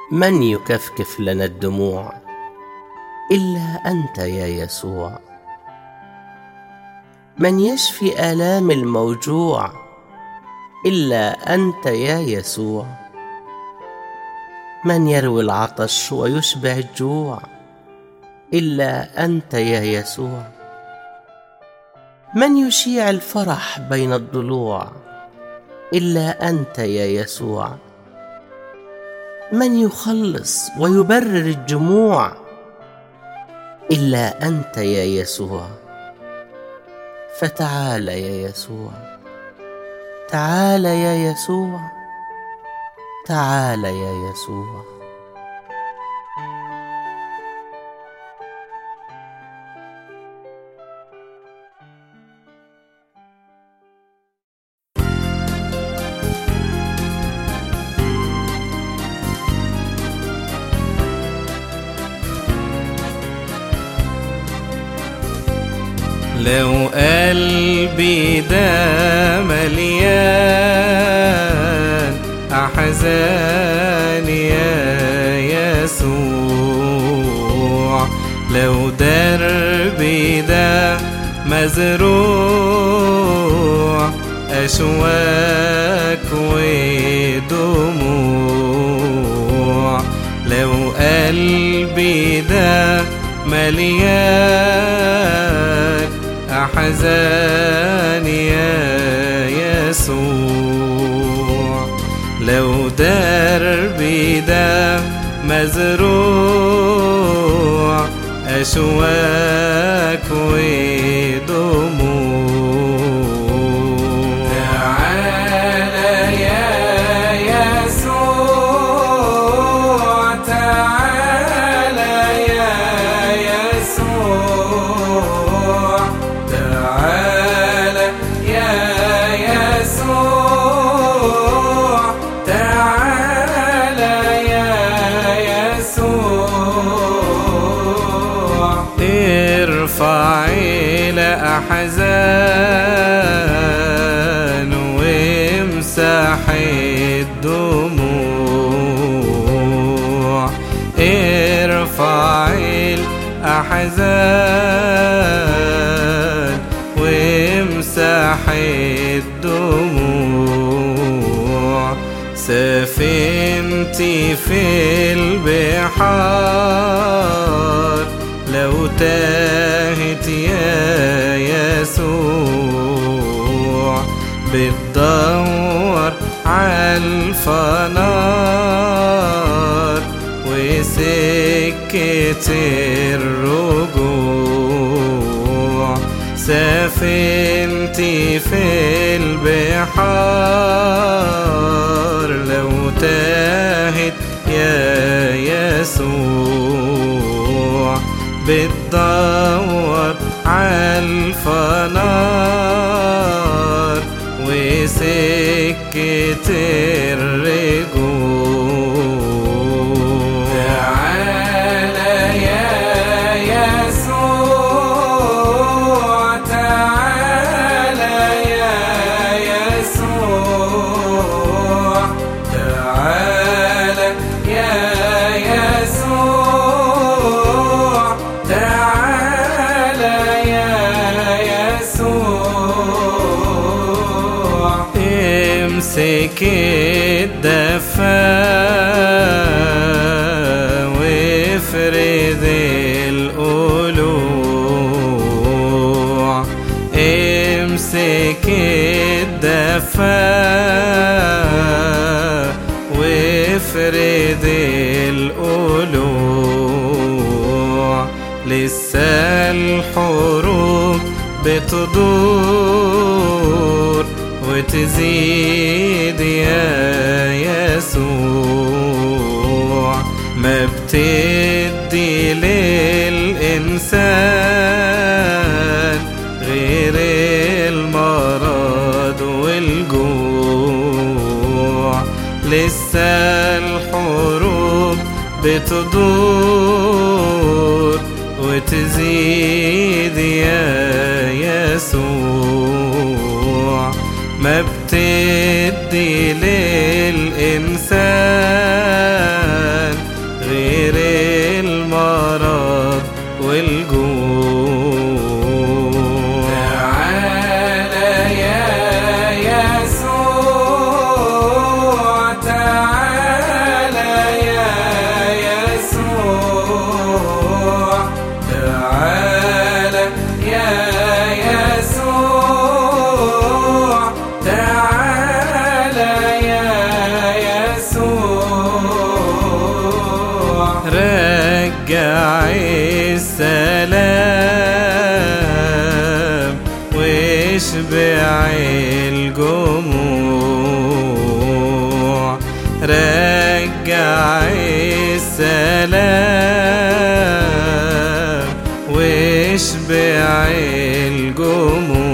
من يكفكف لنا الدموع الا انت يا يسوع من يشفي الام الموجوع الا انت يا يسوع من يروي العطش ويشبع الجوع الا انت يا يسوع من يشيع الفرح بين الضلوع الا انت يا يسوع من يخلص ويبرر الجموع الا انت يا يسوع فتعال يا يسوع تعال يا يسوع تعال يا يسوع لو قلبي ده مليان أحزان يا يسوع لو دربي ده مزروع أشواك ودموع لو قلبي ده مليان أحزان يا يسوع لو دربي ده مزروع أشواك ودموع تعالى يا يسوع تعالى يا يسوع تعالى يا يسوع تعالى يا يسوع ارفع الأحزان وامسح الدموع ارفع الأحزان وامسح الدموع سفينتي في البحار لو تاهت يا يسوع بتدور عالفنار وسكة الرجوع سفينتي في البحار لو تاهت يا يسوع بتدور عالفنار وسكة الرجوع تعالى يا يسوع تعالى يا يسوع تعالى يا يسوع تعالى يا يسوع امسك الدفا وافرد القلوع امسك الدفا وافرد القلوع لسه الحروب بتدور وتزيد يا يسوع ما بتدي للإنسان غير المرض والجوع لسه الحروب بتدور وتزيد يا يسوع ما بتدي للإنسان رجع السلام واشبع الجموع رجع السلام واشبع الجموع